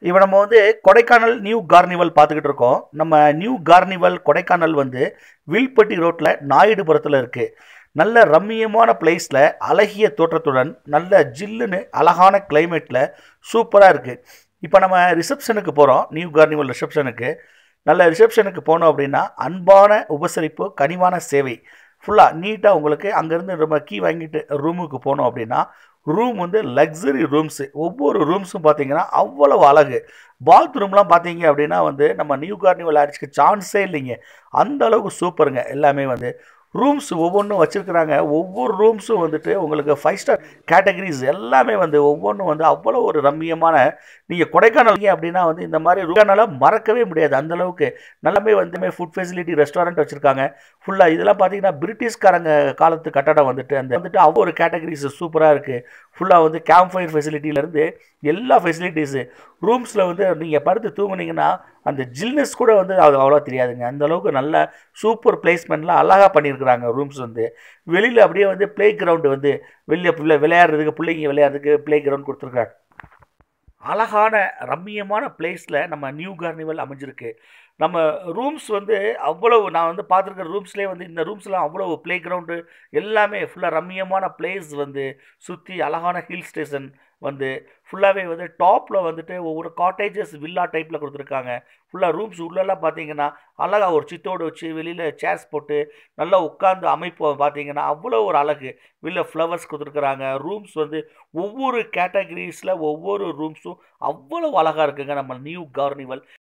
இப்போ நம்ம வந்து கொடைக்கானல் நியூ கார்னிவல் பார்த்துக்கிட்டு இருக்கோம் நம்ம நியூ கார்னிவல் கொடைக்கானல் வந்து வில்பட்டி ரோட்டில் நாயுடுபுரத்தில் இருக்குது நல்ல ரம்மியமான பிளேஸில் அழகிய தோற்றத்துடன் நல்ல ஜில்லுன்னு அழகான கிளைமேட்டில் சூப்பராக இருக்குது இப்போ நம்ம ரிசப்ஷனுக்கு போகிறோம் நியூ கார்னிவல் ரிசப்ஷனுக்கு நல்ல ரிசப்ஷனுக்கு போனோம் அப்படின்னா அன்பான உபசரிப்பு கனிவான சேவை ஃபுல்லாக நீட்டாக உங்களுக்கு அங்கேருந்து நம்ம கீ வாங்கிட்டு ரூமுக்கு போனோம் அப்படின்னா ரூம் வந்து லக்ஸரி ரூம்ஸு ஒவ்வொரு ரூம்ஸும் பார்த்தீங்கன்னா அவ்வளவு அழகு பாத்ரூம்லாம் பார்த்தீங்க அப்படின்னா வந்து நம்ம நியூ கார்னிவல் அடிச்சுக்க சான்ஸே இல்லைங்க அந்த அளவுக்கு சூப்பருங்க எல்லாமே வந்து ரூம்ஸ் ஒவ்வொன்றும் வச்சுருக்குறாங்க ஒவ்வொரு ரூம்ஸும் வந்துட்டு உங்களுக்கு ஃபைவ் ஸ்டார் கேட்டகரிஸ் எல்லாமே வந்து ஒவ்வொன்றும் வந்து அவ்வளோ ஒரு ரம்மியமான நீங்கள் கொடைக்கானல் அப்படின்னா வந்து இந்த மாதிரி கொடைக்கானலை மறக்கவே முடியாது அந்த அளவுக்கு நல்லாமே வந்து ஃபுட் ஃபெசிலிட்டி ரெஸ்டாரண்ட் வச்சுருக்காங்க ஃபுல்லாக இதெல்லாம் பார்த்தீங்கன்னா பிரிட்டிஷ்காரங்க காலத்து கட்டடம் வந்துட்டு அந்த வந்துட்டு அவ்வளோ ஒரு கேட்டகரிஸ் சூப்பராக இருக்குது ஃபுல்லாக வந்து கேம்ப் ஃபயர் ஃபெசிலிட்டியிலேருந்து எல்லா ஃபெசிலிட்டிஸு ரூம்ஸில் வந்து நீங்கள் படுத்து தூங்குனீங்கன்னா அந்த ஜில்னஸ் கூட வந்து அது அவ்வளோ தெரியாதுங்க அந்த அளவுக்கு நல்ல சூப்பர் பிளேஸ்மெண்ட்லாம் அழகாக பண்ணியிருக்கிறாங்க ரூம்ஸ் வந்து வெளியில் அப்படியே வந்து ப்ளே கிரவுண்டு வந்து வெளியே பிள்ளை விளையாடுறதுக்கு பிள்ளைங்க விளையாடுறதுக்கு ப்ளே கிரவுண்ட் கொடுத்துருக்காங்க அழகான ரம்மியமான பிளேஸில் நம்ம நியூ கார்னிவல் அமைஞ்சிருக்கு நம்ம ரூம்ஸ் வந்து அவ்வளவு நான் வந்து பார்த்துருக்க ரூம்ஸ்லேயே வந்து இந்த ரூம்ஸ்லாம் அவ்வளோ ப்ளே கிரவுண்டு எல்லாமே ஃபுல்லாக ரம்மியமான பிளேஸ் வந்து சுற்றி அழகான ஹில் ஸ்டேஷன் வந்து ஃபுல்லாகவே வந்து டாப்பில் வந்துட்டு ஒவ்வொரு காட்டேஜஸ் வில்லா டைப்பில் கொடுத்துருக்காங்க ஃபுல்லாக ரூம்ஸ் உள்ளெல்லாம் பார்த்தீங்கன்னா அழகாக ஒரு சித்தோடு வச்சு வெளியில் சேர்ஸ் போட்டு நல்லா உட்காந்து அமைப்பு பார்த்தீங்கன்னா அவ்வளோ ஒரு அழகு வெளில ஃப்ளவர்ஸ் கொடுத்துருக்குறாங்க ரூம்ஸ் வந்து ஒவ்வொரு கேட்டகரிஸில் ஒவ்வொரு ரூம்ஸும் அவ்வளோ அழகாக இருக்குங்க நம்ம நியூ கார்னிவல்